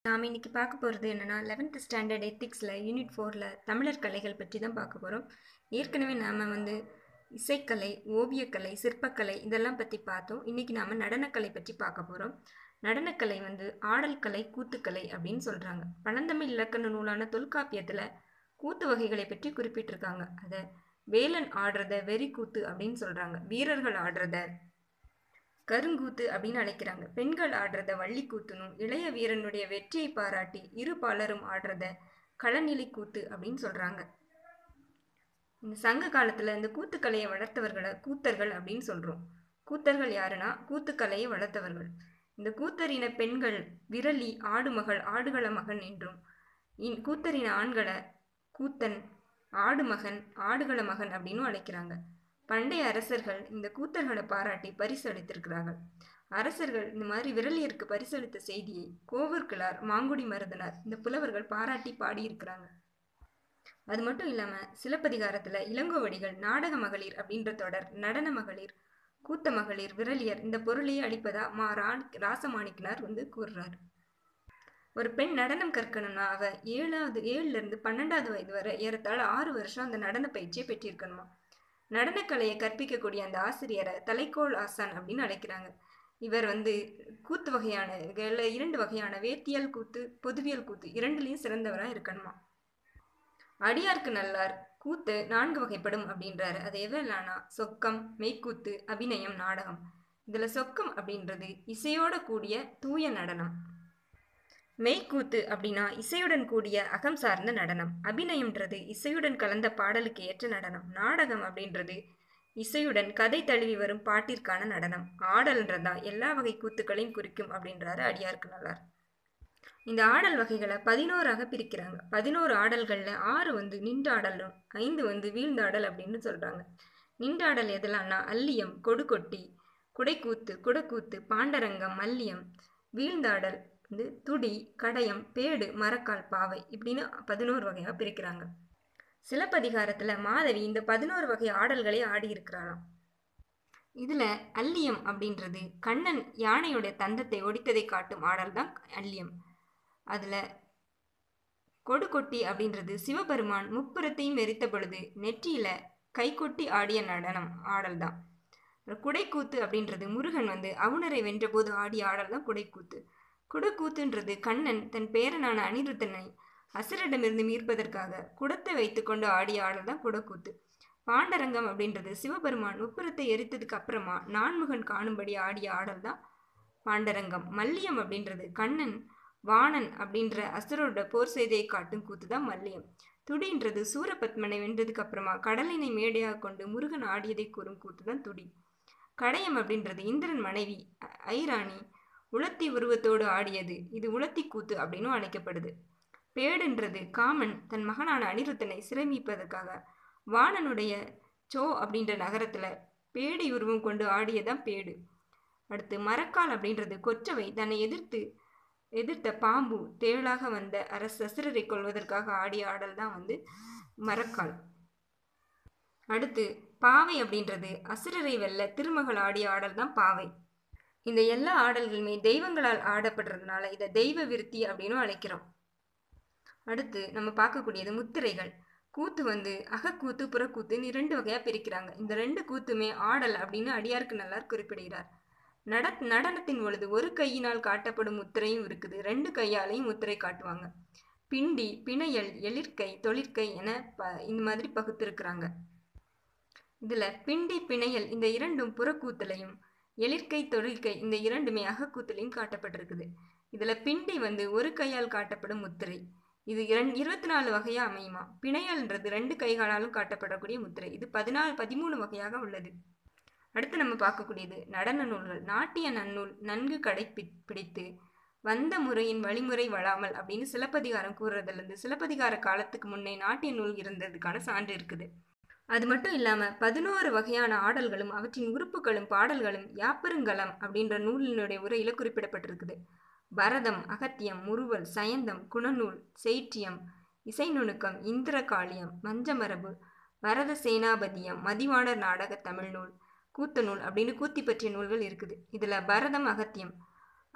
நாம் இன்னைக்கு பார்க்க போகிறது என்னென்னா லெவன்த் ஸ்டாண்டர்ட் எத்திக்ஸில் யூனிட் ஃபோரில் தமிழர் கலைகள் பற்றி தான் பார்க்க போகிறோம் ஏற்கனவே நாம் வந்து இசைக்கலை ஓவியக்கலை சிற்பக்கலை இதெல்லாம் பற்றி பார்த்தோம் இன்றைக்கி நாம் நடனக்கலை பற்றி பார்க்க போகிறோம் நடனக்கலை வந்து ஆடல் கலை கூத்துக்கலை அப்படின்னு சொல்கிறாங்க பழந்தமிழ் இலக்கண நூலான தொல்காப்பியத்தில் கூத்து வகைகளை பற்றி குறிப்பிட்டிருக்காங்க அதை வேலன் ஆடுறத வெறி கூத்து அப்படின்னு சொல்கிறாங்க வீரர்கள் ஆடுறத கருங்கூத்து அப்படின்னு அழைக்கிறாங்க பெண்கள் ஆடுறத வள்ளிக்கூத்துனும் இளைய வீரனுடைய வெற்றியை பாராட்டி இரு பாலரும் ஆடுறத களநிலை கூத்து அப்படின்னு சொல்கிறாங்க இந்த சங்க காலத்தில் இந்த கூத்துக்கலையை வளர்த்தவர்களை கூத்தர்கள் அப்படின்னு சொல்கிறோம் கூத்தர்கள் யாருன்னா கூத்துக்கலையை வளர்த்தவர்கள் இந்த கூத்தரின பெண்கள் விரலி ஆடுமகள் ஆடுகள மகன் என்றும் இன் கூத்தரின ஆண்களை கூத்தன் ஆடுமகன் ஆடுகள மகன் அப்படின்னு அழைக்கிறாங்க பண்டைய அரசர்கள் இந்த கூத்தர்களை பாராட்டி பரிசு அளித்திருக்கிறார்கள் அரசர்கள் இந்த மாதிரி விரலியருக்கு பரிசளித்த செய்தியை கோவூர்கிழார் மாங்குடி மருதனார் இந்த புலவர்கள் பாராட்டி பாடியிருக்கிறாங்க அது மட்டும் இல்லாமல் சிலப்பதிகாரத்தில் இளங்கோவடிகள் நாடக மகளிர் அப்படின்ற தொடர் நடன மகளிர் கூத்த மகளிர் விரலியர் இந்த பொருளையே அளிப்பதா மா ரா ராசமாணிக்கனார் வந்து கூறுறார் ஒரு பெண் நடனம் கற்கணும்னா அவ ஏழாவது ஏழுல இருந்து பன்னெண்டாவது வயது வரை ஏறத்தாழ ஆறு வருஷம் அந்த நடன பயிற்சியை பெற்றிருக்கணுமா நடனக்கலையை கற்பிக்கக்கூடிய அந்த ஆசிரியரை தலைக்கோள் ஆசான் அப்படின்னு அழைக்கிறாங்க இவர் வந்து கூத்து வகையான இரண்டு வகையான வேத்தியல் கூத்து பொதுவியல் கூத்து இரண்டுலேயும் சிறந்தவராக இருக்கணுமா அடியார்க்கு நல்லார் கூத்து நான்கு வகைப்படும் அப்படின்றாரு அது எவ்வளோனா சொக்கம் மெய்க்கூத்து அபிநயம் நாடகம் இதில் சொக்கம் அப்படின்றது இசையோட கூடிய தூய நடனம் மெய்க்கூத்து அப்படின்னா இசையுடன் கூடிய அகம் சார்ந்த நடனம் அபிநயம்ன்றது இசையுடன் கலந்த பாடலுக்கு ஏற்ற நடனம் நாடகம் அப்படின்றது இசையுடன் கதை தழுவி வரும் பாட்டிற்கான நடனம் ஆடல்ன்றதா எல்லா வகை கூத்துக்களையும் குறிக்கும் அப்படின்றாரு அடியார்க்கு நல்லார் இந்த ஆடல் வகைகளை பதினோராக பிரிக்கிறாங்க பதினோரு ஆடல்களில் ஆறு வந்து நின்றாடலும் ஐந்து வந்து வீழ்ந்தாடல் அப்படின்னு சொல்கிறாங்க நின்றாடல் எதெல்லாம்னா அல்லியம் கொடுகொட்டி குடைக்கூத்து குடக்கூத்து பாண்டரங்கம் மல்லியம் வீழ்ந்தாடல் வந்து துடி கடையம் பேடு மரக்கால் பாவை இப்படின்னு பதினோரு வகையாக பிரிக்கிறாங்க சிலப்பதிகாரத்தில் மாதவி இந்த பதினோரு வகை ஆடல்களை ஆடியிருக்கிறாளாம் இதில் அல்லியம் அப்படின்றது கண்ணன் யானையுடைய தந்தத்தை ஒடித்ததை காட்டும் ஆடல் தான் அல்லியம் அதில் கொடுகொட்டி அப்படின்றது சிவபெருமான் முப்புறத்தையும் எரித்த பொழுது நெற்றியில் கைகொட்டி ஆடிய நடனம் ஆடல் தான் குடைக்கூத்து அப்படின்றது முருகன் வந்து அவுணரை வென்றபோது ஆடிய ஆடல் தான் குடைக்கூத்து குடக்கூத்துன்றது கண்ணன் தன் பேரனான அனிருத்தனை அசுரிடமிருந்து மீட்பதற்காக குடத்தை வைத்துக்கொண்டு ஆடிய ஆடல் தான் குடக்கூத்து பாண்டரங்கம் அப்படின்றது சிவபெருமான் உப்புரத்தை எரித்ததுக்கு அப்புறமா நான்முகன் காணும்படி ஆடிய ஆடல் தான் பாண்டரங்கம் மல்லியம் அப்படின்றது கண்ணன் வாணன் அப்படின்ற அசுரோட போர் செய்தியை காட்டும் கூத்து தான் மல்லியம் துடின்றது சூரபத்மனை வென்றதுக்கு அப்புறமா கடலினை மேடையாக கொண்டு முருகன் ஆடியதை கூறும் கூத்து தான் துடி கடையம் அப்படின்றது இந்திரன் மனைவி ஐராணி உளத்தி உருவத்தோடு ஆடியது இது உளத்தி கூத்து அப்படின்னு அழைக்கப்படுது பேடுன்றது காமன் தன் மகனான அனிருத்தனை சிரமிப்பதற்காக வாணனுடைய சோ அப்படின்ற நகரத்தில் பேடி உருவம் கொண்டு ஆடியதான் பேடு அடுத்து மரக்கால் அப்படின்றது கொற்றவை தன்னை எதிர்த்து எதிர்த்த பாம்பு தேளாக வந்த அரச அசுரரை கொள்வதற்காக ஆடிய ஆடல் தான் வந்து மரக்கால் அடுத்து பாவை அப்படின்றது அசுரரை வெல்ல திருமகள் ஆடிய ஆடல் தான் பாவை இந்த எல்லா ஆடல்களுமே தெய்வங்களால் ஆடப்படுறதுனால இதை தெய்வ விருத்தி அப்படின்னு அழைக்கிறோம் அடுத்து நம்ம பார்க்கக்கூடியது முத்திரைகள் கூத்து வந்து அகக்கூத்து புறக்கூத்துன்னு இரண்டு வகையாக பிரிக்கிறாங்க இந்த ரெண்டு கூத்துமே ஆடல் அப்படின்னு அடியாருக்கு நல்லார் குறிப்பிடுகிறார் நட நடனத்தின் பொழுது ஒரு கையினால் காட்டப்படும் முத்திரையும் இருக்குது ரெண்டு கையாலையும் முத்திரை காட்டுவாங்க பிண்டி பிணையல் எழிற்கை தொழிற்கை என ப இந்த மாதிரி பகுத்திருக்கிறாங்க இதில் பிண்டி பிணையல் இந்த இரண்டும் புறக்கூத்துலையும் எழிற்கை தொழிற்கை இந்த இரண்டுமே அகக்கூத்துலையும் காட்டப்பட்டிருக்குது இதில் பிண்டி வந்து ஒரு கையால் காட்டப்படும் முத்திரை இது இரண் இருபத்தி நாலு வகையாக அமையுமா பிணையல்ன்றது ரெண்டு கைகளாலும் காட்டப்படக்கூடிய முத்திரை இது பதினாலு பதிமூணு வகையாக உள்ளது அடுத்து நம்ம பார்க்கக்கூடியது நடன நூல்கள் நாட்டிய நன்னூல் நன்கு கடைப்பி பிடித்து வந்த முறையின் வழிமுறை வளாமல் அப்படின்னு சிலப்பதிகாரம் கூறுறதுலேருந்து சிலப்பதிகார காலத்துக்கு முன்னே நாட்டிய நூல் இருந்ததுக்கான சான்று இருக்குது அது மட்டும் இல்லாமல் பதினோரு வகையான ஆடல்களும் அவற்றின் உறுப்புகளும் பாடல்களும் யாப்பெருங்கலம் அப்படின்ற நூலினுடைய உரையில் குறிப்பிடப்பட்டிருக்குது பரதம் அகத்தியம் முறுவல் சயந்தம் குணநூல் செய்ற்றியம் இசை நுணுக்கம் இந்திரகாளியம் மஞ்சமரபு வரத சேனாபதியம் மதிவாணர் நாடக தமிழ் நூல் கூத்த நூல் அப்படின்னு கூத்தி பற்றிய நூல்கள் இருக்குது இதில் பரதம் அகத்தியம்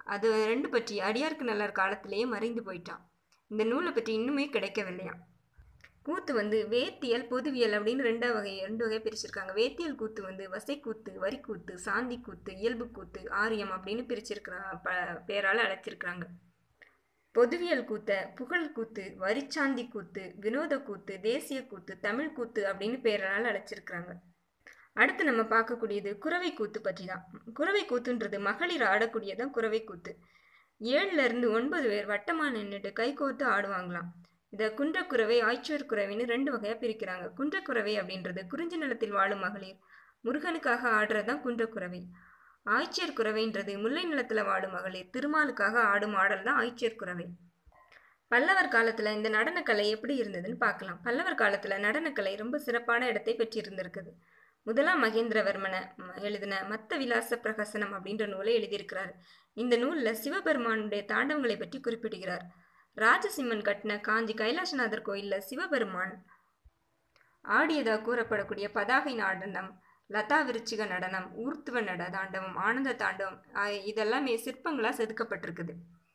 அது ரெண்டு பற்றி அடியாருக்கு நல்லார் காலத்திலேயே மறைந்து போயிட்டான் இந்த நூலை பற்றி இன்னுமே கிடைக்கவில்லையா கூத்து வந்து வேத்தியல் பொதுவியல் அப்படின்னு ரெண்டா வகை ரெண்டு வகையாக பிரிச்சிருக்காங்க வேத்தியல் கூத்து வந்து வசைக்கூத்து வரிக்கூத்து சாந்தி கூத்து இயல்பு கூத்து ஆரியம் அப்படின்னு பிரிச்சிருக்கிறாங்க ப பேரால் அழைச்சிருக்கிறாங்க பொதுவியல் கூத்தை புகழ் கூத்து வரிச்சாந்தி கூத்து வினோத கூத்து தேசிய கூத்து தமிழ் கூத்து அப்படின்னு பேரால் அழைச்சிருக்கிறாங்க அடுத்து நம்ம பார்க்கக்கூடியது குறவை கூத்து பற்றி தான் குறவை கூத்துன்றது மகளிர் ஆடக்கூடியதான் குறவை கூத்து ஏழுல இருந்து ஒன்பது பேர் வட்டமா நின்றுட்டு கை கோர்த்து ஆடுவாங்களாம் இதை குன்றக்குறவை ஆய்ச்சூர் குறவைன்னு ரெண்டு வகையாக பிரிக்கிறாங்க குன்றக்குறவை அப்படின்றது குறிஞ்சி நிலத்தில் வாழும் மகளிர் முருகனுக்காக ஆடுறது தான் குன்றக்குறவை ஆய்ச்சியர் குறவைன்றது முல்லை நிலத்தில் வாழும் மகளிர் திருமாலுக்காக ஆடும் ஆடல் தான் ஆய்ச்சியர் குறவை பல்லவர் காலத்தில் இந்த நடனக்கலை எப்படி இருந்ததுன்னு பார்க்கலாம் பல்லவர் காலத்தில் நடனக்கலை ரொம்ப சிறப்பான இடத்தை பெற்றிருந்திருக்குது முதலாம் மகேந்திரவர்மனை எழுதின மத்த விலாச பிரகசனம் அப்படின்ற நூலை எழுதியிருக்கிறார் இந்த நூலில் சிவபெருமானுடைய தாண்டவங்களை பற்றி குறிப்பிடுகிறார் ராஜசிம்மன் கட்டின காஞ்சி கைலாசநாதர் கோயிலில் சிவபெருமான் ஆடியதாக கூறப்படக்கூடிய பதாகை நடனம் லதா விருச்சிக நடனம் ஊர்த்துவ நட தாண்டவம் ஆனந்த தாண்டவம் இதெல்லாமே சிற்பங்களாக செதுக்கப்பட்டிருக்குது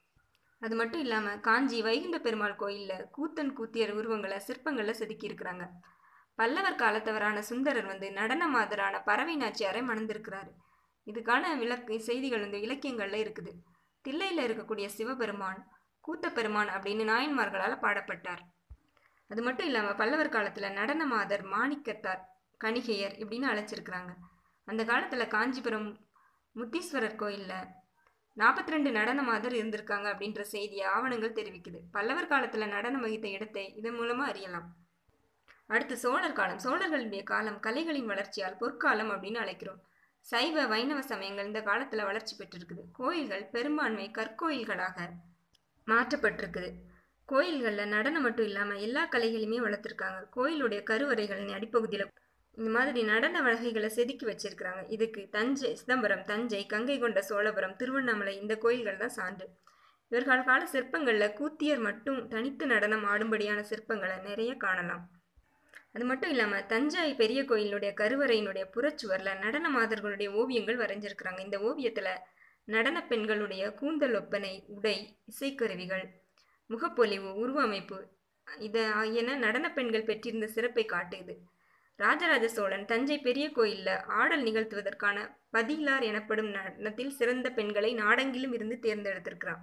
அது மட்டும் இல்லாமல் காஞ்சி வைகுண்ட பெருமாள் கோயிலில் கூத்தன் கூத்தியர் உருவங்களை சிற்பங்களில் செதுக்கியிருக்கிறாங்க பல்லவர் காலத்தவரான சுந்தரர் வந்து நடன மாதரான பறவை நாச்சியாரை மணந்திருக்கிறாரு இதுக்கான விளக்கு செய்திகள் வந்து இலக்கியங்களில் இருக்குது தில்லையில் இருக்கக்கூடிய சிவபெருமான் கூத்த பெருமான் அப்படின்னு நாயன்மார்களால் பாடப்பட்டார் அது மட்டும் இல்லாமல் பல்லவர் காலத்தில் நடன மாதர் மாணிக்கத்தார் கணிகையர் இப்படின்னு அழைச்சிருக்கிறாங்க அந்த காலத்தில் காஞ்சிபுரம் முத்தீஸ்வரர் கோயிலில் நாற்பத்தி ரெண்டு நடன மாதர் இருந்திருக்காங்க அப்படின்ற செய்தியை ஆவணங்கள் தெரிவிக்குது பல்லவர் காலத்தில் நடனம் வகித்த இடத்தை இதன் மூலமாக அறியலாம் அடுத்து சோழர் காலம் சோழர்களுடைய காலம் கலைகளின் வளர்ச்சியால் பொற்காலம் அப்படின்னு அழைக்கிறோம் சைவ வைணவ சமயங்கள் இந்த காலத்தில் வளர்ச்சி பெற்றிருக்குது கோயில்கள் பெரும்பான்மை கற்கோயில்களாக மாற்றப்பட்டிருக்குது கோயில்களில் நடனம் மட்டும் இல்லாமல் எல்லா கலைகளையுமே வளர்த்துருக்காங்க கோயிலுடைய கருவறைகளின் அடிப்பகுதியில் இந்த மாதிரி நடன வகைகளை செதுக்கி வச்சிருக்கிறாங்க இதுக்கு தஞ்சை சிதம்பரம் தஞ்சை கங்கை கொண்ட சோழபுரம் திருவண்ணாமலை இந்த கோயில்கள் தான் சான்று இவர்கள் கால சிற்பங்களில் கூத்தியர் மட்டும் தனித்து நடனம் ஆடும்படியான சிற்பங்களை நிறைய காணலாம் அது மட்டும் இல்லாமல் தஞ்சை பெரிய கோயிலுடைய கருவறையினுடைய புறச்சுவரில் நடன மாதர்களுடைய ஓவியங்கள் வரைஞ்சிருக்கிறாங்க இந்த ஓவியத்தில் நடன பெண்களுடைய கூந்தல் ஒப்பனை உடை இசைக்கருவிகள் முகப்பொலிவு உருவமைப்பு இதை ஆகியன நடன பெண்கள் பெற்றிருந்த சிறப்பை காட்டுது ராஜராஜ சோழன் தஞ்சை பெரிய கோயிலில் ஆடல் நிகழ்த்துவதற்கான பதிலார் எனப்படும் நடனத்தில் சிறந்த பெண்களை நாடெங்கிலும் இருந்து தேர்ந்தெடுத்திருக்கிறான்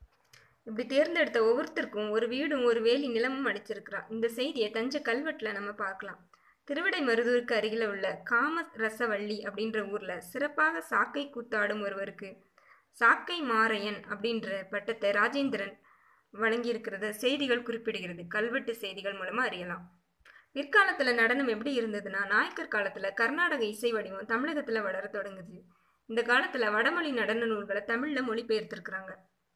இப்படி தேர்ந்தெடுத்த ஒவ்வொருத்தருக்கும் ஒரு வீடும் ஒரு வேலி நிலமும் அடிச்சிருக்கிறான் இந்த செய்தியை தஞ்சை கல்வெட்டில் நம்ம பார்க்கலாம் திருவிடை மருதூருக்கு அருகில் உள்ள காம ரசவள்ளி அப்படின்ற ஊரில் சிறப்பாக சாக்கை கூத்தாடும் ஒருவருக்கு சாக்கை மாரையன் அப்படின்ற பட்டத்தை ராஜேந்திரன் வழங்கியிருக்கிறத செய்திகள் குறிப்பிடுகிறது கல்வெட்டு செய்திகள் மூலமாக அறியலாம் பிற்காலத்தில் நடனம் எப்படி இருந்ததுன்னா நாயக்கர் காலத்தில் கர்நாடக இசை வடிவம் தமிழகத்தில் வளர தொடங்குது இந்த காலத்தில் வடமொழி நடன நூல்களை தமிழில் மொழிபெயர்த்திருக்கிறாங்க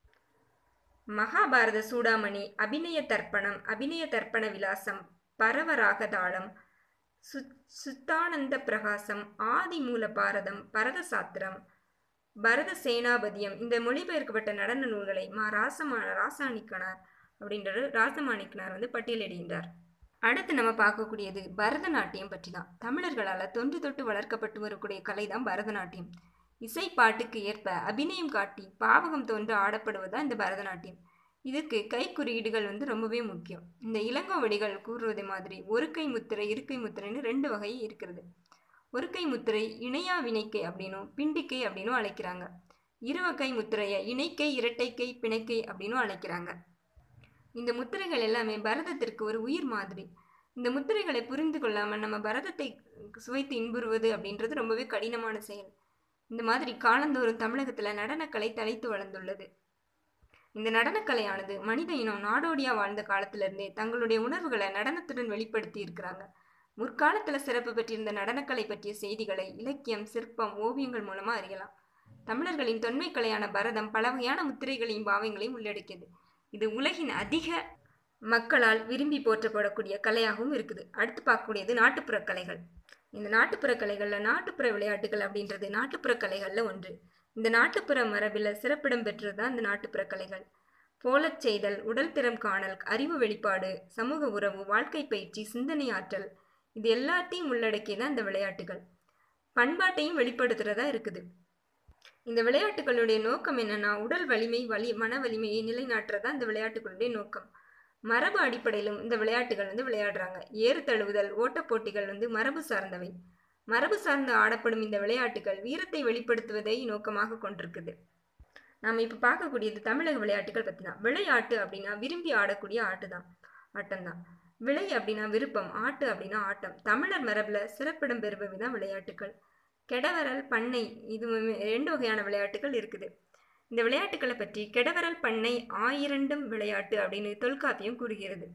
மகாபாரத சூடாமணி அபிநய தர்ப்பணம் அபிநய தர்ப்பண விலாசம் பரவராக தாளம் சு சுத்தானந்த பிரகாசம் ஆதி மூல பாரதம் பரத சாத்திரம் பரத சேனாபதியம் இந்த மொழிபெயர்க்கப்பட்ட நடன நூல்களை மா ராசமா ராசாணிக்கனார் அப்படின்ற ராசமாணிக்கனார் வந்து பட்டியலிடுகின்றார் அடுத்து நம்ம பார்க்கக்கூடியது பரதநாட்டியம் பற்றி தான் தமிழர்களால் தொன்று தொட்டு வளர்க்கப்பட்டு வரக்கூடிய கலை தான் பரதநாட்டியம் இசை பாட்டுக்கு ஏற்ப அபிநயம் காட்டி பாவகம் தோன்று ஆடப்படுவதுதான் இந்த பரதநாட்டியம் இதுக்கு கை குறியீடுகள் வந்து ரொம்பவே முக்கியம் இந்த இளங்கோவடிகள் கூறுவது மாதிரி ஒரு கை முத்திரை இருக்கை முத்திரைன்னு ரெண்டு வகை இருக்கிறது ஒரு கை முத்திரை இணையா வினைக்கை அப்படின்னும் பிண்டிக்கை அப்படின்னும் அழைக்கிறாங்க இருவகை முத்திரையை இணைக்கை இரட்டைக்கை பிணைக்கை அப்படின்னும் அழைக்கிறாங்க இந்த முத்திரைகள் எல்லாமே பரதத்திற்கு ஒரு உயிர் மாதிரி இந்த முத்திரைகளை புரிந்து கொள்ளாமல் நம்ம பரதத்தை சுவைத்து இன்புறுவது அப்படின்றது ரொம்பவே கடினமான செயல் இந்த மாதிரி காலந்தோறும் தமிழகத்தில் நடனக்கலை தலைத்து வளர்ந்துள்ளது இந்த நடனக்கலையானது மனித இனம் நாடோடியா வாழ்ந்த காலத்திலிருந்தே தங்களுடைய உணர்வுகளை நடனத்துடன் வெளிப்படுத்தி இருக்கிறாங்க முற்காலத்தில் சிறப்பு பெற்றிருந்த நடனக்கலை பற்றிய செய்திகளை இலக்கியம் சிற்பம் ஓவியங்கள் மூலமாக அறியலாம் தமிழர்களின் தொன்மை கலையான பரதம் பல வகையான முத்திரைகளையும் பாவங்களையும் உள்ளடக்கியது இது உலகின் அதிக மக்களால் விரும்பி போற்றப்படக்கூடிய கலையாகவும் இருக்குது அடுத்து பார்க்கக்கூடியது நாட்டுப்புற கலைகள் இந்த நாட்டுப்புற கலைகளில் நாட்டுப்புற விளையாட்டுகள் அப்படின்றது நாட்டுப்புற கலைகளில் ஒன்று இந்த நாட்டுப்புற மரபில் சிறப்பிடம் பெற்றது தான் இந்த நாட்டுப்புற கலைகள் போலச் செய்தல் உடல் திறம் காணல் அறிவு வெளிப்பாடு சமூக உறவு வாழ்க்கை பயிற்சி சிந்தனை ஆற்றல் இது எல்லாத்தையும் உள்ளடக்கிய தான் இந்த விளையாட்டுகள் பண்பாட்டையும் வெளிப்படுத்துகிறதா இருக்குது இந்த விளையாட்டுகளுடைய நோக்கம் என்னன்னா உடல் வலிமை வலி மன வலிமையை நிலைநாட்டுறதா இந்த விளையாட்டுகளுடைய நோக்கம் மரபு அடிப்படையிலும் இந்த விளையாட்டுகள் வந்து விளையாடுறாங்க ஏறு தழுவுதல் ஓட்டப் போட்டிகள் வந்து மரபு சார்ந்தவை மரபு சார்ந்து ஆடப்படும் இந்த விளையாட்டுகள் வீரத்தை வெளிப்படுத்துவதை நோக்கமாக கொண்டிருக்குது நாம் இப்போ பார்க்கக்கூடியது தமிழக விளையாட்டுகள் பற்றி தான் விளையாட்டு அப்படின்னா விரும்பி ஆடக்கூடிய ஆட்டு தான் ஆட்டம் தான் விளை அப்படின்னா விருப்பம் ஆட்டு அப்படின்னா ஆட்டம் தமிழர் மரபில் சிறப்பிடம் பெறுபவை தான் விளையாட்டுகள் கெடவரல் பண்ணை இது ரெண்டு வகையான விளையாட்டுகள் இருக்குது இந்த விளையாட்டுகளை பற்றி கெடவரல் பண்ணை ஆயிரண்டும் விளையாட்டு அப்படின்னு தொல்காப்பியம் கூறுகிறது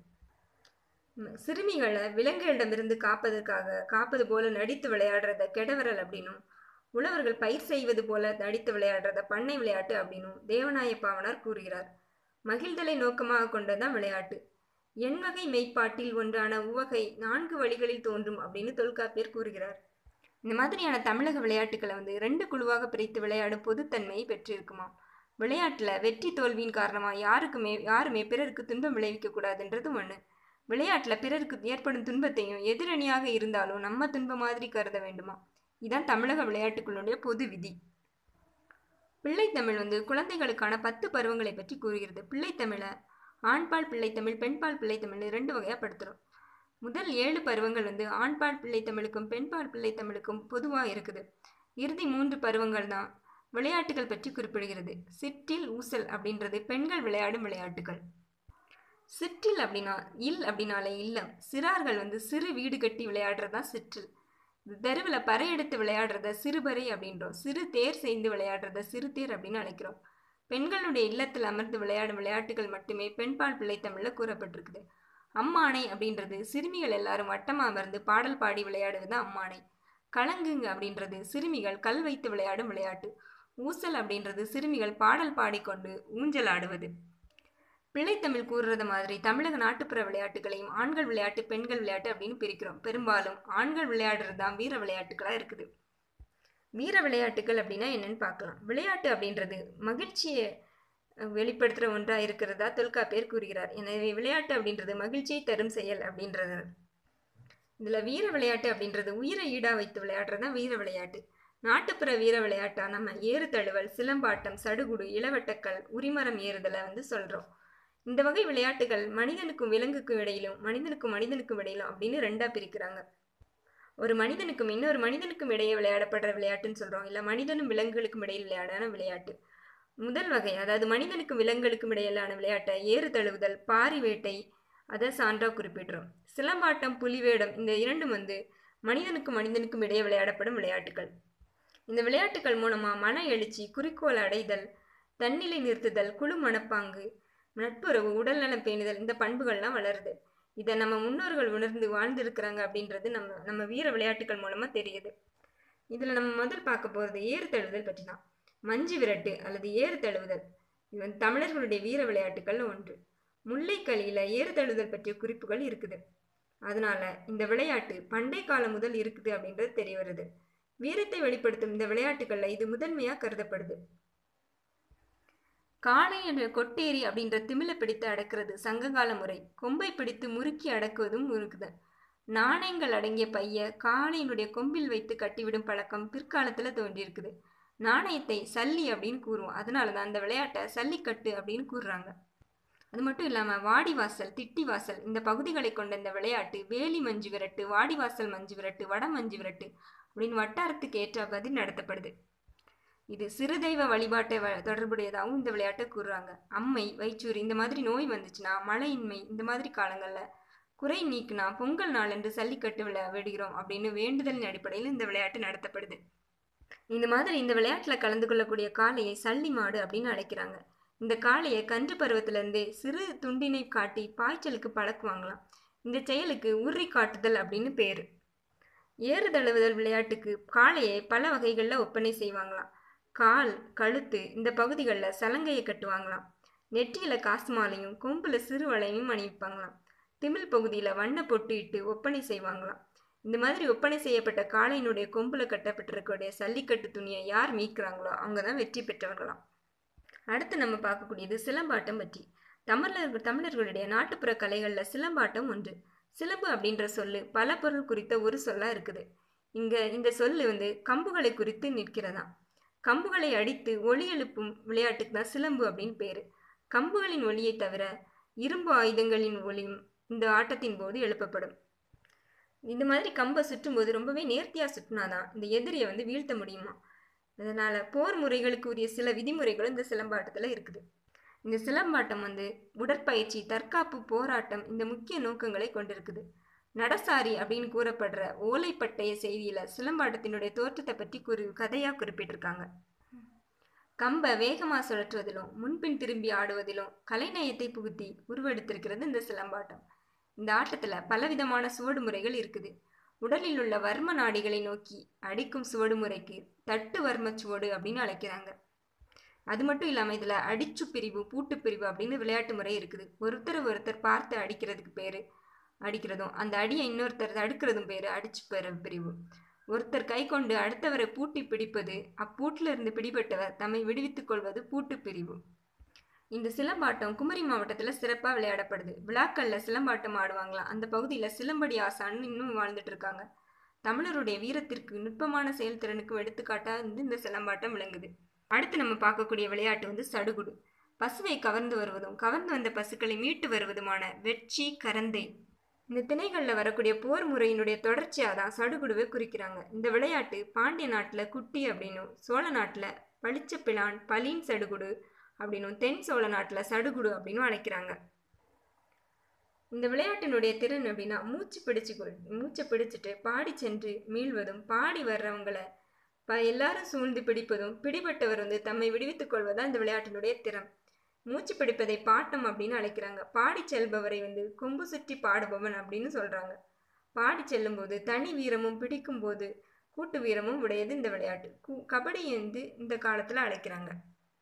சிறுமிகளை விலங்குகளிடமிருந்து காப்பதற்காக காப்பது போல நடித்து விளையாடுறத கெடவரல் அப்படின்னும் உழவர்கள் பயிர் செய்வது போல நடித்து விளையாடுறத பண்ணை விளையாட்டு அப்படின்னும் தேவநாய பாவனார் கூறுகிறார் மகிழ்தலை நோக்கமாக கொண்டதான் விளையாட்டு எண்வகை மெய்ப்பாட்டில் ஒன்றான உவகை நான்கு வழிகளில் தோன்றும் அப்படின்னு தொல்காப்பியர் கூறுகிறார் இந்த மாதிரியான தமிழக விளையாட்டுகளை வந்து ரெண்டு குழுவாக பிரித்து விளையாடும் பொதுத்தன்மையை பெற்றிருக்குமா விளையாட்டில் வெற்றி தோல்வியின் காரணமாக யாருக்குமே யாருமே பிறருக்கு துன்பம் விளைவிக்க கூடாதுன்றது ஒன்று விளையாட்டில் பிறருக்கு ஏற்படும் துன்பத்தையும் எதிரணியாக இருந்தாலும் நம்ம துன்பம் மாதிரி கருத வேண்டுமா இதான் தமிழக விளையாட்டுகளுடைய பொது விதி பிள்ளைத்தமிழ் வந்து குழந்தைகளுக்கான பத்து பருவங்களை பற்றி கூறுகிறது பிள்ளைத்தமிழை ஆண்பால் பிள்ளைத்தமிழ் பெண்பால் பிள்ளைத்தமிழ் ரெண்டு வகையாக படுத்துகிறோம் முதல் ஏழு பருவங்கள் வந்து ஆண்பால் பிள்ளைத்தமிழுக்கும் பெண்பால் பிள்ளைத்தமிழுக்கும் பொதுவாக இருக்குது இறுதி மூன்று பருவங்கள் தான் விளையாட்டுகள் பற்றி குறிப்பிடுகிறது சிற்றில் ஊசல் அப்படின்றது பெண்கள் விளையாடும் விளையாட்டுகள் சிற்றில் அப்படின்னா இல் அப்படின்னாலே இல்லம் சிறார்கள் வந்து சிறு வீடு கட்டி விளையாடுறது தான் சிற்றில் தெருவில் பறை எடுத்து விளையாடுறத சிறுபறை அப்படின்றோம் சிறு தேர் செய்து விளையாடுறத சிறு தேர் அப்படின்னு அழைக்கிறோம் பெண்களுடைய இல்லத்தில் அமர்ந்து விளையாடும் விளையாட்டுகள் மட்டுமே பெண்பால் பிள்ளைத்தமிழில் கூறப்பட்டிருக்குது அம்மானை அப்படின்றது சிறுமிகள் எல்லாரும் வட்டமாக அமர்ந்து பாடல் பாடி விளையாடுவது அம்மானை கலங்குங்க அப்படின்றது சிறுமிகள் கல் வைத்து விளையாடும் விளையாட்டு ஊசல் அப்படின்றது சிறுமிகள் பாடல் பாடிக்கொண்டு ஊஞ்சல் ஆடுவது பிள்ளைத்தமிழ் கூறுறது மாதிரி தமிழக நாட்டுப்புற விளையாட்டுகளையும் ஆண்கள் விளையாட்டு பெண்கள் விளையாட்டு அப்படின்னு பிரிக்கிறோம் பெரும்பாலும் ஆண்கள் விளையாடுறது தான் வீர விளையாட்டுகளாக இருக்குது வீர விளையாட்டுகள் அப்படின்னா என்னன்னு பார்க்கலாம் விளையாட்டு அப்படின்றது மகிழ்ச்சியை வெளிப்படுத்துகிற ஒன்றாக இருக்கிறதா தொல்காப்பியர் கூறுகிறார் எனவே விளையாட்டு அப்படின்றது மகிழ்ச்சியை தரும் செயல் அப்படின்றது இதில் வீர விளையாட்டு அப்படின்றது உயிரை ஈடாக வைத்து விளையாடுறது தான் வீர விளையாட்டு நாட்டுப்புற வீர விளையாட்டா நம்ம ஏறு தழுவல் சிலம்பாட்டம் சடுகுடு இளவட்டக்கல் உரிமரம் ஏறுதலை வந்து சொல்கிறோம் இந்த வகை விளையாட்டுகள் மனிதனுக்கும் விலங்குக்கும் இடையிலும் மனிதனுக்கும் மனிதனுக்கும் இடையிலும் அப்படின்னு ரெண்டாக பிரிக்கிறாங்க ஒரு மனிதனுக்கும் இன்னொரு மனிதனுக்கும் இடையே விளையாடப்படுற விளையாட்டுன்னு சொல்கிறோம் இல்லை மனிதனும் விலங்குகளுக்கும் இடையில் விளையாடான விளையாட்டு முதல் வகை அதாவது மனிதனுக்கும் விலங்குகளுக்கும் இடையிலான விளையாட்டை ஏறு தழுவுதல் பாரி வேட்டை அதை சான்றாக குறிப்பிடுறோம் சிலம்பாட்டம் புலிவேடம் இந்த இரண்டும் வந்து மனிதனுக்கும் மனிதனுக்கும் இடையே விளையாடப்படும் விளையாட்டுகள் இந்த விளையாட்டுகள் மூலமாக மன எழுச்சி குறிக்கோள் அடைதல் தன்னிலை நிறுத்துதல் குழு மனப்பாங்கு நட்புறவு உடல்நலம் பேணுதல் இந்த பண்புகள்லாம் வளருது இதை நம்ம முன்னோர்கள் உணர்ந்து வாழ்ந்திருக்கிறாங்க அப்படின்றது நம்ம நம்ம வீர விளையாட்டுகள் மூலமாக தெரியுது இதில் நம்ம முதல் பார்க்க போகிறது ஏறு தழுவுதல் பற்றி தான் மஞ்சு விரட்டு அல்லது ஏறு தழுவுதல் இது வந்து தமிழர்களுடைய வீர விளையாட்டுகள் ஒன்று முல்லைக்களியில் ஏறு தழுவுதல் பற்றிய குறிப்புகள் இருக்குது அதனால இந்த விளையாட்டு பண்டை காலம் முதல் இருக்குது அப்படின்றது தெரிய வருது வீரத்தை வெளிப்படுத்தும் இந்த விளையாட்டுகளில் இது முதன்மையாக கருதப்படுது காளை என்ற கொட்டேரி அப்படின்ற திமிலை பிடித்து அடக்கிறது சங்ககால முறை கொம்பை பிடித்து முறுக்கி அடக்குவதும் இருக்குது நாணயங்கள் அடங்கிய பைய காளையினுடைய கொம்பில் வைத்து கட்டிவிடும் பழக்கம் பிற்காலத்தில் தோன்றியிருக்குது நாணயத்தை சல்லி அப்படின்னு கூறுவோம் அதனால தான் அந்த விளையாட்டை சல்லிக்கட்டு அப்படின்னு கூறுறாங்க அது மட்டும் இல்லாமல் வாடிவாசல் திட்டிவாசல் இந்த பகுதிகளை கொண்ட இந்த விளையாட்டு வேலி மஞ்சு விரட்டு வாடிவாசல் மஞ்சு விரட்டு வட மஞ்சு விரட்டு அப்படின்னு வட்டாரத்துக்கு ஏற்ற பதில் நடத்தப்படுது இது சிறு தெய்வ வழிபாட்டை வ தொடர்புடையதாகவும் இந்த விளையாட்டை கூறுறாங்க அம்மை வயிற்றூர் இந்த மாதிரி நோய் வந்துச்சுன்னா மழையின்மை இந்த மாதிரி காலங்களில் குறை நீக்குனா பொங்கல் நாள் என்று சல்லிக்கட்டு விளையா விடுகிறோம் அப்படின்னு வேண்டுதலின் அடிப்படையில் இந்த விளையாட்டு நடத்தப்படுது இந்த மாதிரி இந்த விளையாட்டில் கலந்து கொள்ளக்கூடிய காளையை சல்லி மாடு அப்படின்னு அழைக்கிறாங்க இந்த காளையை கன்று பருவத்திலேருந்தே சிறு துண்டினை காட்டி பாய்ச்சலுக்கு பழக்குவாங்களாம் இந்த செயலுக்கு உர்ரி காட்டுதல் அப்படின்னு பேர் ஏறு தழுவுதல் விளையாட்டுக்கு காளையை பல வகைகளில் ஒப்பனை செய்வாங்களாம் கால் கழுத்து இந்த பகுதிகளில் சலங்கையை கட்டுவாங்களாம் நெற்றியில் காசு மாலையும் கொம்பில் சிறு வளையும் அணிவிப்பாங்களாம் திமிழ் பகுதியில் வண்ண பொட்டு இட்டு ஒப்பனை செய்வாங்களாம் இந்த மாதிரி ஒப்பனை செய்யப்பட்ட காளையினுடைய கொம்புல கட்டப்பட்டிருக்கக்கூடிய சல்லிக்கட்டு துணியை யார் மீட்கிறாங்களோ அவங்க தான் வெற்றி பெற்றவர்களாம் அடுத்து நம்ம பார்க்கக்கூடியது சிலம்பாட்டம் பற்றி தமிழர்கள் தமிழர்களுடைய நாட்டுப்புற கலைகளில் சிலம்பாட்டம் ஒன்று சிலம்பு அப்படின்ற சொல்லு பல பொருள் குறித்த ஒரு சொல்லாக இருக்குது இங்கே இந்த சொல்லு வந்து கம்புகளை குறித்து நிற்கிறதாம் கம்புகளை அடித்து ஒளி எழுப்பும் விளையாட்டுக்கு தான் சிலம்பு அப்படின்னு பேர் கம்புகளின் ஒளியை தவிர இரும்பு ஆயுதங்களின் ஒளியும் இந்த ஆட்டத்தின் போது எழுப்பப்படும் இந்த மாதிரி கம்பை சுற்றும்போது ரொம்பவே நேர்த்தியாக சுற்றினாதான் இந்த எதிரியை வந்து வீழ்த்த முடியுமா அதனால் போர் முறைகளுக்கு உரிய சில விதிமுறைகளும் இந்த சிலம்பாட்டத்தில் இருக்குது இந்த சிலம்பாட்டம் வந்து உடற்பயிற்சி தற்காப்பு போராட்டம் இந்த முக்கிய நோக்கங்களை கொண்டிருக்குது நடசாரி அப்படின்னு கூறப்படுற ஓலைப்பட்டைய செய்தியில் சிலம்பாட்டத்தினுடைய தோற்றத்தை பற்றி குறி கதையாக குறிப்பிட்டிருக்காங்க கம்பை வேகமாக சுழற்றுவதிலும் முன்பின் திரும்பி ஆடுவதிலும் கலைநயத்தை புகுத்தி உருவெடுத்திருக்கிறது இந்த சிலம்பாட்டம் இந்த ஆட்டத்தில் பலவிதமான சுவடு முறைகள் இருக்குது உடலில் உள்ள வர்ம நாடிகளை நோக்கி அடிக்கும் சுவடு முறைக்கு தட்டு வர்ம சுவடு அப்படின்னு அழைக்கிறாங்க அது மட்டும் இல்லாமல் இதில் அடிச்சு பிரிவு பூட்டு பிரிவு அப்படின்னு விளையாட்டு முறை இருக்குது ஒருத்தர் ஒருத்தர் பார்த்து அடிக்கிறதுக்கு பேர் அடிக்கிறதும் அந்த அடியை இன்னொருத்தர் தடுக்கிறதும் பேர் அடிச்சு பெற பிரிவு ஒருத்தர் கை கொண்டு அடுத்தவரை பூட்டி பிடிப்பது அப்பூட்டில் இருந்து பிடிபட்டவர் தம்மை விடுவித்துக் கொள்வது பூட்டு பிரிவு இந்த சிலம்பாட்டம் குமரி மாவட்டத்தில் சிறப்பாக விளையாடப்படுது விழாக்களில் சிலம்பாட்டம் ஆடுவாங்களாம் அந்த பகுதியில் சிலம்படி ஆசான்னு இன்னும் வாழ்ந்துட்டு இருக்காங்க தமிழருடைய வீரத்திற்கு நுட்பமான செயல்திறனுக்கு எடுத்துக்காட்டாக வந்து இந்த சிலம்பாட்டம் விளங்குது அடுத்து நம்ம பார்க்கக்கூடிய விளையாட்டு வந்து சடுகுடு பசுவை கவர்ந்து வருவதும் கவர்ந்து வந்த பசுக்களை மீட்டு வருவதுமான வெற்றி கரந்தை இந்த திணைகளில் வரக்கூடிய போர் முறையினுடைய தொடர்ச்சியாக தான் சடுகுடுவை குறிக்கிறாங்க இந்த விளையாட்டு பாண்டிய நாட்டில் குட்டி அப்படின்னும் சோழ நாட்டில் பளிச்ச பிளான் பலீன் சடுகுடு அப்படின்னும் தென் சோழ நாட்டில் சடுகுடு அப்படின்னும் அழைக்கிறாங்க இந்த விளையாட்டினுடைய திறன் அப்படின்னா மூச்சு பிடிச்சு மூச்சை பிடிச்சிட்டு பாடி சென்று மீள்வதும் பாடி வர்றவங்களை ப எல்லாரும் சூழ்ந்து பிடிப்பதும் பிடிபட்டவர் வந்து தம்மை விடுவித்துக் கொள்வதுதான் இந்த விளையாட்டினுடைய திறம் மூச்சு பிடிப்பதை பாட்டம் அப்படின்னு அழைக்கிறாங்க பாடி செல்பவரை வந்து கொம்பு சுற்றி பாடுபவன் அப்படின்னு சொல்றாங்க பாடி செல்லும்போது தனி வீரமும் பிடிக்கும் போது கூட்டு வீரமும் உடையது இந்த விளையாட்டு கபடி வந்து இந்த காலத்தில் அழைக்கிறாங்க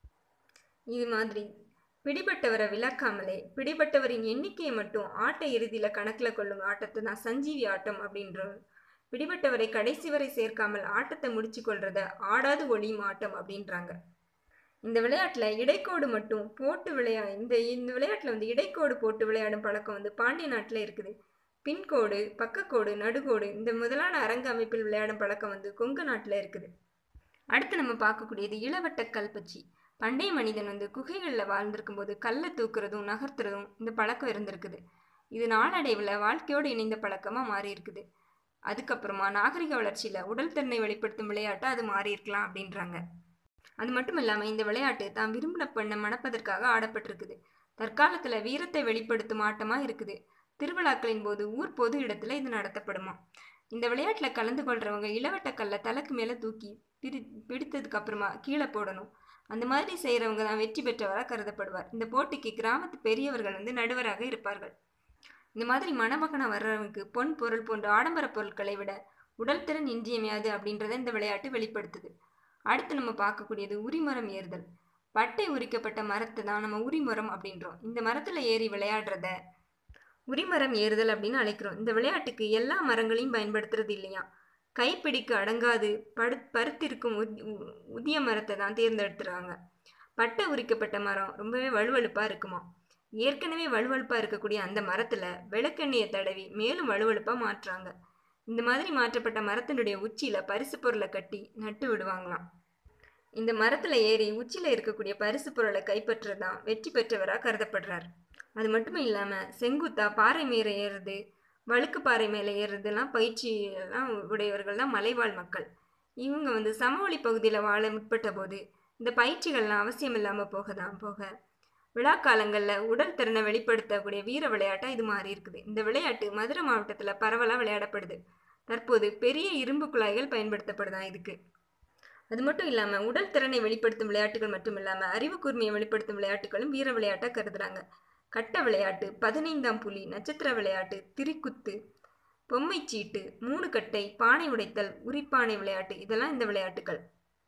இது மாதிரி பிடிபட்டவரை விளக்காமலே பிடிபட்டவரின் எண்ணிக்கையை மட்டும் ஆட்ட இறுதியில் கணக்கில் கொள்ளும் ஆட்டத்தை தான் சஞ்சீவி ஆட்டம் அப்படின்றோம் பிடிபட்டவரை கடைசி வரை சேர்க்காமல் ஆட்டத்தை முடிச்சு கொள்றத ஆடாது ஒளியும் ஆட்டம் அப்படின்றாங்க இந்த விளையாட்டில் இடைக்கோடு மட்டும் போட்டு விளையா இந்த இந்த விளையாட்டில் வந்து இடைக்கோடு போட்டு விளையாடும் பழக்கம் வந்து பாண்டிய நாட்டில் இருக்குது பின்கோடு பக்கக்கோடு நடுகோடு இந்த முதலான அரங்க அமைப்பில் விளையாடும் பழக்கம் வந்து கொங்கு நாட்டில் இருக்குது அடுத்து நம்ம பார்க்கக்கூடியது இளவட்ட கல்பச்சி பண்டைய மனிதன் வந்து குகைகளில் வாழ்ந்திருக்கும் போது கல்லை தூக்குறதும் நகர்த்துறதும் இந்த பழக்கம் இருந்திருக்குது இது நாளடைவில் வாழ்க்கையோடு இணைந்த பழக்கமாக மாறி இருக்குது அதுக்கப்புறமா நாகரிக வளர்ச்சியில் உடல் திறனை வெளிப்படுத்தும் விளையாட்டாக அது மாறி இருக்கலாம் அப்படின்றாங்க அது மட்டும் இல்லாமல் இந்த விளையாட்டு தாம் விரும்பின பெண்ணை மணப்பதற்காக ஆடப்பட்டிருக்குது தற்காலத்தில் வீரத்தை வெளிப்படுத்தும் ஆட்டமாக இருக்குது திருவிழாக்களின் போது ஊர் பொது இடத்துல இது நடத்தப்படுமா இந்த விளையாட்டில் கலந்து கொள்றவங்க இளவட்ட கல்லை தலைக்கு மேலே தூக்கி பிரி பிடித்ததுக்கு அப்புறமா கீழே போடணும் அந்த மாதிரி செய்கிறவங்க தான் வெற்றி பெற்றவராக கருதப்படுவார் இந்த போட்டிக்கு கிராமத்து பெரியவர்கள் வந்து நடுவராக இருப்பார்கள் இந்த மாதிரி மணமகனாக வர்றவங்களுக்கு பொன் பொருள் போன்ற ஆடம்பர பொருட்களை விட உடல் திறன் இன்றியமையாது அப்படின்றத இந்த விளையாட்டு வெளிப்படுத்துது அடுத்து நம்ம பார்க்கக்கூடியது உரிமரம் ஏறுதல் பட்டை உரிக்கப்பட்ட மரத்தை தான் நம்ம உரிமரம் அப்படின்றோம் இந்த மரத்தில் ஏறி விளையாடுறத உரிமரம் ஏறுதல் அப்படின்னு அழைக்கிறோம் இந்த விளையாட்டுக்கு எல்லா மரங்களையும் பயன்படுத்துறது இல்லையா கைப்பிடிக்கு அடங்காது படு பருத்திருக்கும் உத் உதிய மரத்தை தான் தேர்ந்தெடுத்துறாங்க பட்டை உரிக்கப்பட்ட மரம் ரொம்பவே வலுவழுப்பாக இருக்குமா ஏற்கனவே வலுவழுப்பாக இருக்கக்கூடிய அந்த மரத்தில் விளக்கெண்ணெயை தடவி மேலும் வலுவழுப்பாக மாற்றுறாங்க இந்த மாதிரி மாற்றப்பட்ட மரத்தினுடைய உச்சியில் பரிசு பொருளை கட்டி நட்டு விடுவாங்களாம் இந்த மரத்தில் ஏறி உச்சியில் இருக்கக்கூடிய பரிசு பொருளை கைப்பற்றுறது தான் வெற்றி பெற்றவராக கருதப்படுறார் அது மட்டும் இல்லாமல் செங்குத்தா பாறை மேலே ஏறுறது வழுக்கு பாறை மேலே ஏறுறதுலாம் பயிற்சி எல்லாம் உடையவர்கள் தான் மலைவாழ் மக்கள் இவங்க வந்து சமவெளி பகுதியில் வாழ முற்பட்ட போது இந்த பயிற்சிகள்லாம் அவசியம் இல்லாமல் போக தான் போக விழா காலங்களில் உடல் திறனை வெளிப்படுத்தக்கூடிய வீர விளையாட்டாக இது மாறி இருக்குது இந்த விளையாட்டு மதுரை மாவட்டத்தில் பரவலாக விளையாடப்படுது தற்போது பெரிய இரும்பு குழாய்கள் பயன்படுத்தப்படுதான் இதுக்கு அது மட்டும் இல்லாமல் உடல் திறனை வெளிப்படுத்தும் விளையாட்டுகள் மட்டும் இல்லாமல் அறிவு கூர்மையை வெளிப்படுத்தும் விளையாட்டுகளும் வீர விளையாட்டாக கருதுறாங்க கட்ட விளையாட்டு பதினைந்தாம் புலி நட்சத்திர விளையாட்டு திரிக்குத்து பொம்மை சீட்டு மூணு கட்டை பானை உடைத்தல் உரிப்பானை விளையாட்டு இதெல்லாம் இந்த விளையாட்டுகள்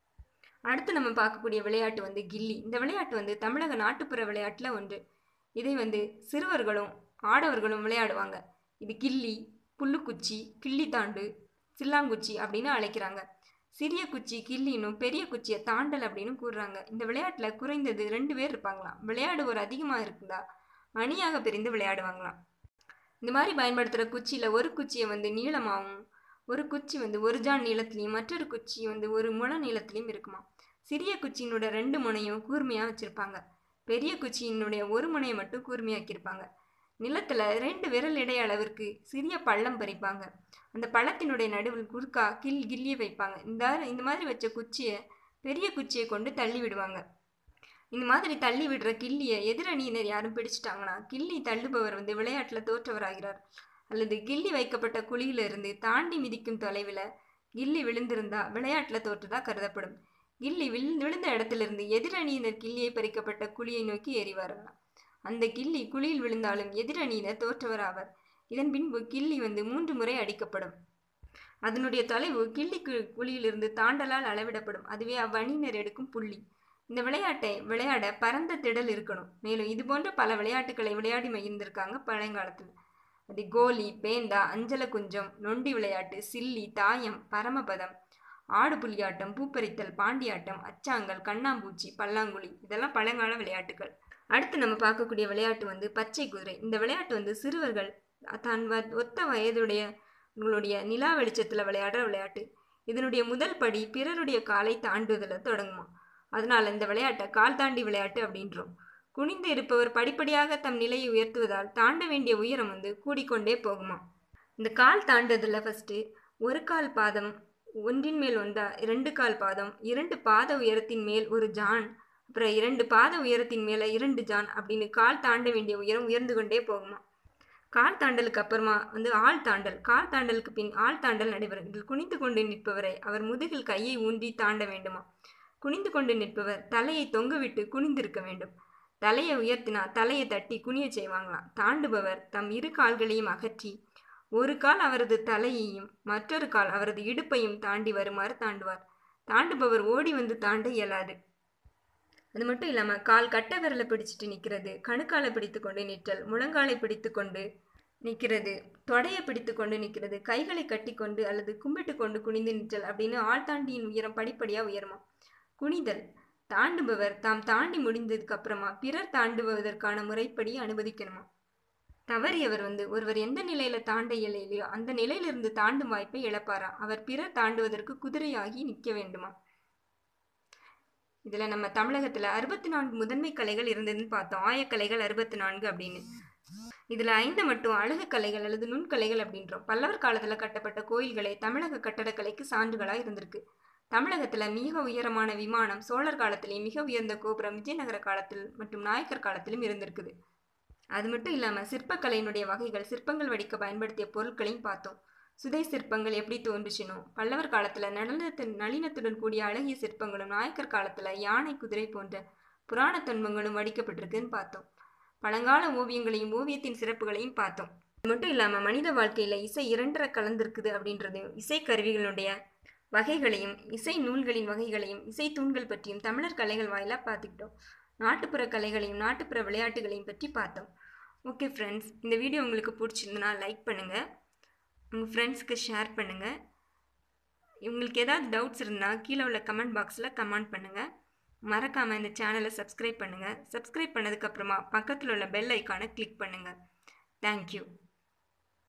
அடுத்து நம்ம பார்க்கக்கூடிய விளையாட்டு வந்து கில்லி இந்த விளையாட்டு வந்து தமிழக நாட்டுப்புற விளையாட்டில் ஒன்று இதை வந்து சிறுவர்களும் ஆடவர்களும் விளையாடுவாங்க இது கில்லி புல்லுக்குச்சி கிள்ளித்தாண்டு சில்லாங்குச்சி அப்படின்னு அழைக்கிறாங்க சிறிய குச்சி கில்லினும் பெரிய குச்சியை தாண்டல் அப்படின்னு கூறுறாங்க இந்த விளையாட்டில் குறைந்தது ரெண்டு பேர் இருப்பாங்களாம் விளையாடுவோர் அதிகமாக இருந்தா அணியாக பிரிந்து விளையாடுவாங்களாம் இந்த மாதிரி பயன்படுத்துகிற குச்சியில் ஒரு குச்சியை வந்து நீளமாகவும் ஒரு குச்சி வந்து ஒரு ஜான் நீளத்துலேயும் மற்றொரு குச்சி வந்து ஒரு முழ நீளத்துலேயும் இருக்குமா சிறிய குச்சியினோட ரெண்டு முனையும் கூர்மையாக வச்சுருப்பாங்க பெரிய குச்சியினுடைய ஒரு முனையை மட்டும் கூர்மையாக்கியிருப்பாங்க நிலத்தில் ரெண்டு விரல் இடை அளவிற்கு சிறிய பள்ளம் பறிப்பாங்க அந்த பள்ளத்தினுடைய நடுவில் குறுக்கா கில் கில்லியை வைப்பாங்க இந்த இந்த மாதிரி வச்ச குச்சியை பெரிய குச்சியை கொண்டு தள்ளி விடுவாங்க இந்த மாதிரி தள்ளி விடுற கில்லியை எதிரணியினர் யாரும் பிடிச்சிட்டாங்கன்னா கில்லி தள்ளுபவர் வந்து விளையாட்டில் தோற்றவராகிறார் அல்லது கில்லி வைக்கப்பட்ட குழியிலிருந்து தாண்டி மிதிக்கும் தொலைவில் கில்லி விழுந்திருந்தா விளையாட்டில் தோற்றதா கருதப்படும் கில்லி வில் விழுந்த இடத்திலிருந்து எதிரணியினர் கில்லியை பறிக்கப்பட்ட குழியை நோக்கி எறிவார்களாம் அந்த கில்லி குழியில் விழுந்தாலும் எதிரணியினர் தோற்றவர் இதன் பின்பு கில்லி வந்து மூன்று முறை அடிக்கப்படும் அதனுடைய தொலைவு கிள்ளி குழியிலிருந்து தாண்டலால் அளவிடப்படும் அதுவே அவ்வணியினர் எடுக்கும் புள்ளி இந்த விளையாட்டை விளையாட பரந்த திடல் இருக்கணும் மேலும் இது போன்ற பல விளையாட்டுகளை விளையாடி மகிழ்ந்திருக்காங்க பழங்காலத்தில் அது கோலி பேந்தா அஞ்சல குஞ்சம் நொண்டி விளையாட்டு சில்லி தாயம் பரமபதம் ஆடு புலியாட்டம் பூப்பறித்தல் பாண்டியாட்டம் அச்சாங்கல் கண்ணாம்பூச்சி பல்லாங்குழி இதெல்லாம் பழங்கால விளையாட்டுகள் அடுத்து நம்ம பார்க்கக்கூடிய விளையாட்டு வந்து பச்சை குதிரை இந்த விளையாட்டு வந்து சிறுவர்கள் தான் ஒத்த வயதுடைய உங்களுடைய நிலா வெளிச்சத்தில் விளையாடுற விளையாட்டு இதனுடைய முதல் படி பிறருடைய காலை தாண்டுவதில் தொடங்குமா அதனால் இந்த விளையாட்டை கால் தாண்டி விளையாட்டு அப்படின்றோம் குனிந்து இருப்பவர் படிப்படியாக தம் நிலையை உயர்த்துவதால் தாண்ட வேண்டிய உயரம் வந்து கூடிக்கொண்டே போகுமா இந்த கால் தாண்டதில் ஃபஸ்ட்டு ஒரு கால் பாதம் ஒன்றின் மேல் ஒன்றா இரண்டு கால் பாதம் இரண்டு பாத உயரத்தின் மேல் ஒரு ஜான் அப்புறம் இரண்டு பாத உயரத்தின் மேலே இரண்டு ஜான் அப்படின்னு கால் தாண்ட வேண்டிய உயரம் உயர்ந்து கொண்டே போகுமா கால் தாண்டலுக்கு அப்புறமா வந்து ஆள் தாண்டல் கால் தாண்டலுக்கு பின் ஆள் தாண்டல் நடைபெறும் இதில் குனிந்து கொண்டு நிற்பவரை அவர் முதுகில் கையை ஊன்றி தாண்ட வேண்டுமா குனிந்து கொண்டு நிற்பவர் தலையை தொங்கவிட்டு குனிந்திருக்க வேண்டும் தலையை உயர்த்தினா தலையை தட்டி குனிய செய்வாங்களாம் தாண்டுபவர் தம் இரு கால்களையும் அகற்றி ஒரு கால் அவரது தலையையும் மற்றொரு கால் அவரது இடுப்பையும் தாண்டி வருமாறு தாண்டுவார் தாண்டுபவர் ஓடி வந்து தாண்ட இயலாது அது மட்டும் இல்லாமல் கால் கட்ட விரலை பிடிச்சிட்டு நிற்கிறது கணுக்காலை பிடித்து கொண்டு நிற்றல் முழங்காலை பிடித்து கொண்டு நிற்கிறது தொடையை பிடித்து கொண்டு நிற்கிறது கைகளை கட்டி கொண்டு அல்லது கும்பிட்டு கொண்டு குனிந்து நிற்றல் அப்படின்னு ஆள் தாண்டியின் உயரம் படிப்படியாக உயருமா குனிதல் தாண்டுபவர் தாம் தாண்டி முடிந்ததுக்கு அப்புறமா பிறர் தாண்டுவதற்கான முறைப்படி அனுமதிக்கணுமா தவறியவர் வந்து ஒருவர் எந்த நிலையில தாண்ட இயலையிலையோ அந்த நிலையிலிருந்து தாண்டும் வாய்ப்பை இழப்பாரா அவர் பிறர் தாண்டுவதற்கு குதிரையாகி நிற்க வேண்டுமா இதில் நம்ம தமிழகத்தில் அறுபத்தி நான்கு முதன்மை கலைகள் இருந்ததுன்னு பார்த்தோம் ஆயக்கலைகள் அறுபத்தி நான்கு அப்படின்னு இதில் ஐந்து மட்டும் அழகு கலைகள் அல்லது நுண்கலைகள் அப்படின்றோம் பல்லவர் காலத்தில் கட்டப்பட்ட கோயில்களே தமிழக கட்டடக்கலைக்கு சான்றுகளாக இருந்திருக்கு தமிழகத்தில் மிக உயரமான விமானம் சோழர் காலத்திலேயும் மிக உயர்ந்த கோபுரம் விஜயநகர காலத்தில் மற்றும் நாயக்கர் காலத்திலும் இருந்திருக்குது அது மட்டும் இல்லாமல் சிற்பக்கலையினுடைய வகைகள் சிற்பங்கள் வடிக்க பயன்படுத்திய பொருட்களையும் பார்த்தோம் சுதை சிற்பங்கள் எப்படி தோன்றுச்சினோ பல்லவர் காலத்தில் நளினத்தின் நளினத்துடன் கூடிய அழகிய சிற்பங்களும் நாயக்கர் காலத்தில் யானை குதிரை போன்ற புராண தொன்மங்களும் வடிக்கப்பட்டிருக்குன்னு பார்த்தோம் பழங்கால ஓவியங்களையும் ஓவியத்தின் சிறப்புகளையும் பார்த்தோம் அது மட்டும் இல்லாமல் மனித வாழ்க்கையில் இசை இரண்டரை கலந்திருக்குது அப்படின்றது இசை கருவிகளுடைய வகைகளையும் இசை நூல்களின் வகைகளையும் இசை தூண்கள் பற்றியும் தமிழர் கலைகள் வாயிலாக பார்த்துக்கிட்டோம் நாட்டுப்புற கலைகளையும் நாட்டுப்புற விளையாட்டுகளையும் பற்றி பார்த்தோம் ஓகே ஃப்ரெண்ட்ஸ் இந்த வீடியோ உங்களுக்கு பிடிச்சிருந்தனா லைக் பண்ணுங்கள் உங்கள் ஃப்ரெண்ட்ஸ்க்கு ஷேர் பண்ணுங்கள் உங்களுக்கு ஏதாவது டவுட்ஸ் இருந்தால் கீழே உள்ள கமெண்ட் பாக்ஸில் கமெண்ட் பண்ணுங்கள் மறக்காமல் இந்த சேனலை சப்ஸ்கிரைப் பண்ணுங்கள் சப்ஸ்கிரைப் பண்ணதுக்கப்புறமா பக்கத்தில் உள்ள பெல் ஐக்கானை கிளிக் பண்ணுங்கள் தேங்க்யூ